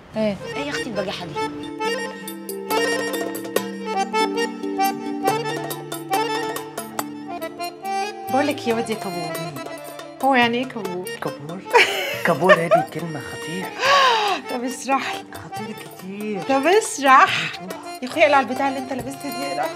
ايه ايه يا اختي البجاحه دي بقول لك يا ودي كابور هو يعني ايه كابور؟ كابور كابور هذه كلمة خطيرة طب اشرح لي خطيرة كتير طب اشرح يا اخويا اقلع البتاع اللي انت لابسها دي اقلع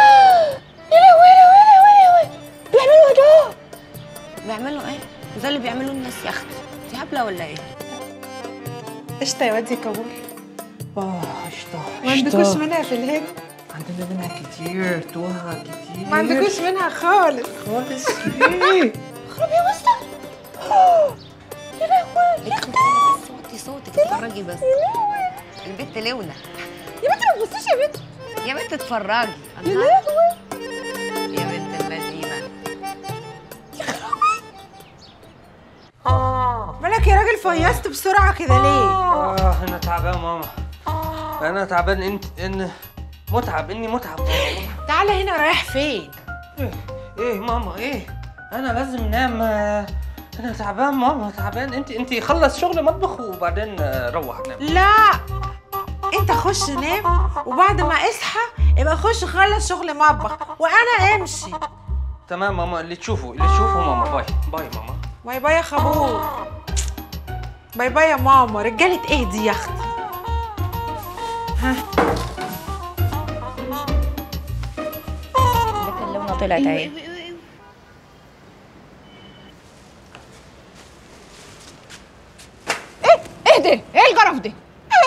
بيعملوا ده بيعملوا ايه ده اللي بيعملوه الناس يا اختي انت هبله ولا ايه قشطه يا ودي كابور اه قشطة ما عندكوش منها في الهند عندنا منها كتير توها كتير ما عندكوش منها خالص خالص ليه؟ ليه اختي بس وطي صوتك اتفرجي بس البت لونا يا بنت ما تبصيش يا بنت يا بنت اتفرجي الله يا بنت اللذينه مالك يا راجل فيصت بسرعه كده ليه؟ اه انا تعبان ماما انا تعبان انت ان متعب اني متعب ماما تعالى هنا رايح فين؟ ايه ايه ماما ايه انا لازم انام آه، انا تعبان ماما تعبان انت انت خلص شغل مطبخ وبعدين آه، روح نام لا انت خش نام وبعد ما اصحى يبقى خش خلص شغل مطبخ وانا امشي تمام ماما اللي تشوفه اللي تشوفه ماما باي باي ماما باي باي يا خبور باي باي يا ماما رجالة ايه دي يا اختي البت اللونا طلعت اهي ايه ده ايه القرف ده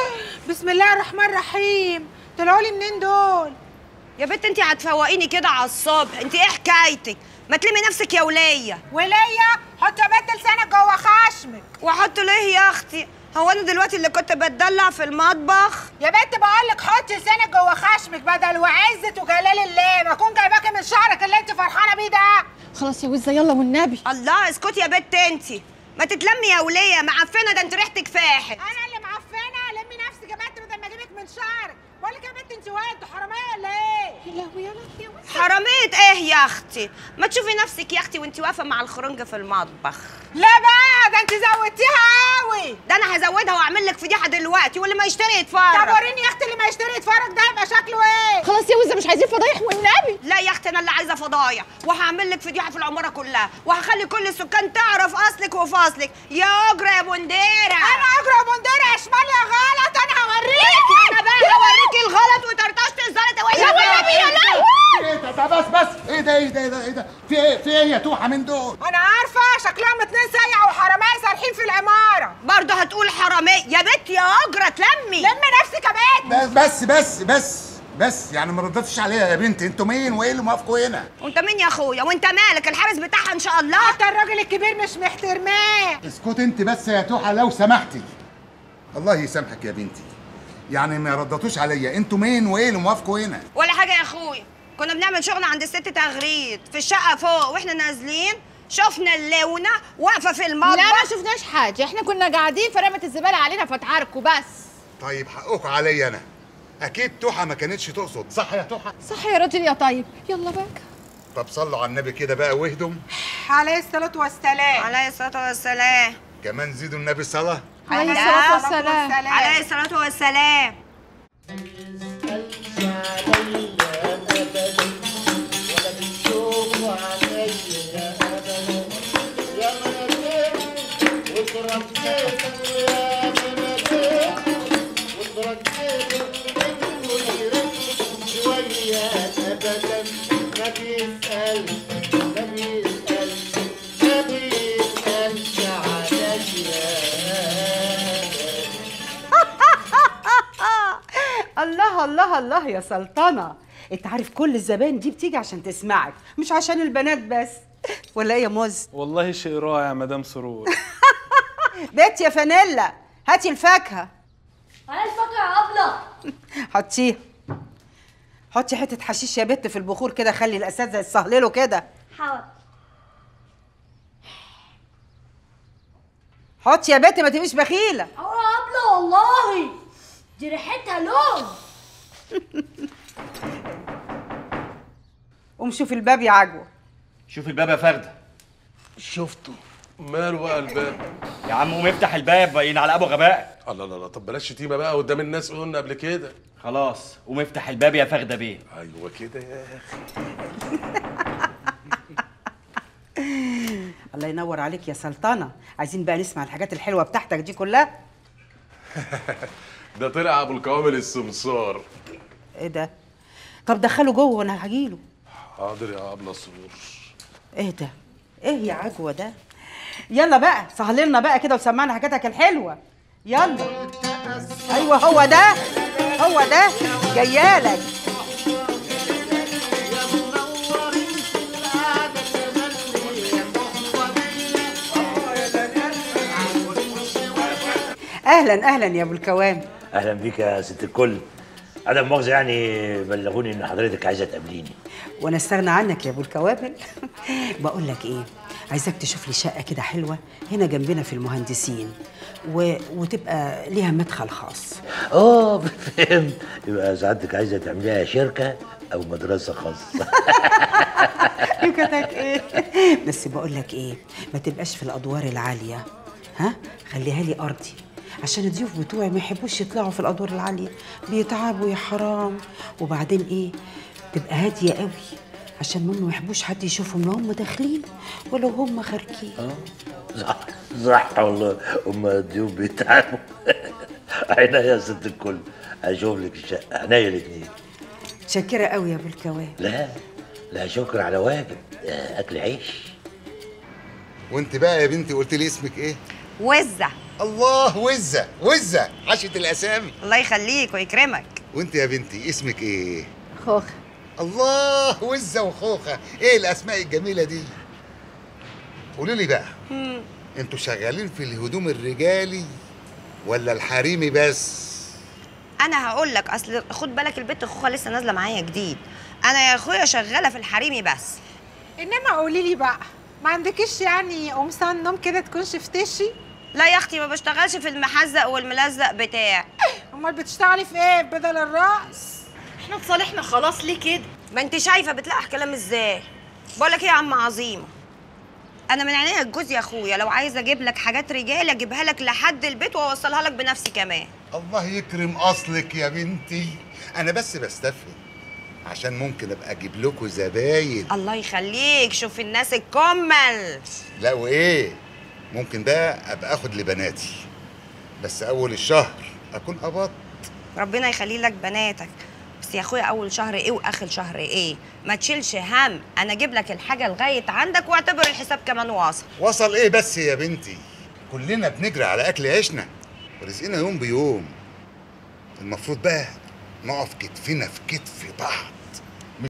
بسم الله الرحمن الرحيم طلعوا لي منين دول يا بنت انت هتفوقيني كده على الصبح انت ايه حكايتك ما تلمي نفسك يا وليه وليا حط يا بنت لسانك جوه خشمك واحط ليه يا اختي هو انا دلوقتي اللي كنت بتدلع في المطبخ يا بنت بقول لك حطي لسانك جوه خشمك بدل وعزة وجلال الله ما اكون جايباكي من شعرك اللي انت فرحانه بيه ده خلاص يا وزه يلا والنبي الله اسكتي يا بنت انت ما تتلمي يا وليه معفنه ده انت ريحتك فاحت انا اللي معفنه لمي نفسك يا بنت بدل ما اجيبك من شعرك بقول لك يا بنت انت واد حراميه ولا ايه يا لهوي يا لهوي يا وزه حراميه ايه يا اختي ما تشوفي نفسك يا اختي وانت واقفه مع الخرنجه في المطبخ لا بقى ده انت زودتيها قوي ده انا هزودها واعمل لك فضيحه دلوقتي واللي ما يشتري طب يتفرج وريني يا اختي اللي ما يشتري يتفرج ده يبقى شكله ايه خلاص يا وزه مش عايزين فضايح والنبي لا يا اختي انا اللي عايزه فضايح وهعمل لك فضيحه في العماره كلها وهخلي كل السكان تعرف اصلك وفاصلك يا اجره يا بنديره انا اجرى بنديره يا شمال يا غلط انا هوريكي انا بقى هوريكي الغلط وطرطشت الزلطه يا والنبي يا لهوي ايه ده ده بس بس ايه ده ايه ده ايه ده ايه ده في ايه في ايه يا توحه من دول انا عارفه شكلهم اتنين سيع وحراميه سارحين في العماره برضه هتقول حراميه يا بنت يا اجره تلمي لمي نفسك يا بنت بس بس بس بس بس يعني ما ردتش عليها يا بنتي انتوا مين وايه اللي موافقوا هنا وانت مين يا اخويا وانت مالك الحارس بتاعها ان شاء الله حتى الراجل الكبير مش محترماه اسكت انت بس يا توحه لو سمحتي الله يسامحك يا بنتي يعني ما ردتوش عليا انتوا مين وايه اللي موافقوا هنا ولا حاجه يا اخويا كنا بنعمل شغل عند الست تغريد في الشقه فوق واحنا نازلين شفنا اللونه واقفه في المطبخ لا ما شفناش حاجه احنا كنا قاعدين فرمت الزباله علينا فتعاركوا بس طيب حقكم عليا انا اكيد توحه ما كانتش تقصد صح يا توحه صح يا راجل يا طيب يلا بقى طب صلوا على النبي كده بقى واهدم عليه الصلاه والسلام عليه الصلاه والسلام كمان زيدوا النبي صلاه عليه على الصلاه والسلام عليه الصلاه والسلام الله الله الله يا سلطنة انت عارف كل الزبائن دي بتيجي عشان تسمعك مش عشان البنات بس ولا ايه يا موز والله شيء رائع يا مدام سرور بيت يا فانيلا هاتي الفاكهة على الفقر يا أبلة حطيها حطي حتة حشيش يا بت في البخور كده خلي الأساتذة يستهللوا كده حاضر حطي يا بت ما تبقيش بخيلة أهو يا أبلة والله دي ريحتها لون قوم شوف الباب يا عجوة شوف الباب يا فردة شفته ماله بقى الباب يا عم قوم افتح الباب باين على ابو غباء الله لا لا طب بلاش شتيمه بقى قدام الناس قلنا قبل كده خلاص قوم افتح الباب يا فخده بيه ايوه كده يا اخي الله ينور عليك يا سلطنه عايزين بقى نسمع الحاجات الحلوه بتاعتك دي كلها ده طلع ابو الكوامل السمسار ايه ده طب دخله جوه وانا هجيله حاضر يا ابله سرور ايه ده ايه يا عجوه ده يلا بقى سهل لنا بقى كده وسمعنا حاجاتك الحلوه يلا ايوه هو ده هو ده جايالك اهلا اهلا يا ابو الكوام اهلا بيك يا ست الكل عدم مؤاخذه يعني بلغوني ان حضرتك عايزه تقابليني وانا استغنى عنك يا ابو الكوامل بقول لك ايه عايزاك تشوف لي شقه كده حلوه هنا جنبنا في المهندسين و... وتبقى ليها مدخل خاص اه فهمت يبقى سعادتك عايزه تعمليها شركه او مدرسه خاصه يمكنك ايه بس بقول لك ايه ما تبقاش في الادوار العاليه ها خليها لي ارضي عشان الضيوف بتوعي ما يحبوش يطلعوا في الادوار العاليه بيتعبوا يا حرام وبعدين ايه تبقى هاديه قوي عشان هم ما يحبوش حد يشوفهم لا هم داخلين ولا هم خارجين صح صح والله هم الضيوف بيتعبوا عينيا يا ست الكل اشوف لك الشقه عينيا الاثنين شاكره قوي يا ابو الكوام لا لا شكر على واجب آه، اكل عيش وانت بقى يا بنتي قلت لي اسمك ايه وزة الله وزه وزه عاشت الاسامي الله يخليك ويكرمك وانت يا بنتي اسمك ايه خوخ الله وزه وخوخه ايه الاسماء الجميله دي قولوا لي بقى انتوا شغالين في الهدوم الرجالي ولا الحريمي بس انا هقول لك اصل خد بالك البت خوخه لسه نازله معايا جديد انا يا اخويا شغاله في الحريمي بس انما قولي لي بقى ما عندكيش يعني قمصان نوم كده تكون شفتشي لا يا اختي ما بشتغلش في المحزق والملزق بتاع امال بتشتغلي في ايه بدل الرقص احنا اتصالحنا خلاص ليه كده ما انت شايفه بتلقح كلام ازاي بقول لك ايه يا عم عظيمه انا من عينيا الجوز يا اخويا لو عايزه اجيب لك حاجات رجال اجيبها لك لحد البيت واوصلها لك بنفسي كمان الله يكرم اصلك يا بنتي انا بس بستفهم عشان ممكن ابقى اجيب لكم زباين الله يخليك شوف الناس الكمل لا وايه ممكن بقى ابقى اخد لبناتي بس اول الشهر اكون قبضت ربنا يخلي لك بناتك بس يا اخويا اول شهر ايه واخر شهر ايه ما تشيلش هم انا اجيب لك الحاجه لغايه عندك واعتبر الحساب كمان واصل وصل ايه بس يا بنتي كلنا بنجري على اكل عيشنا ورزقنا يوم بيوم المفروض بقى نقف كتفنا في كتف بعض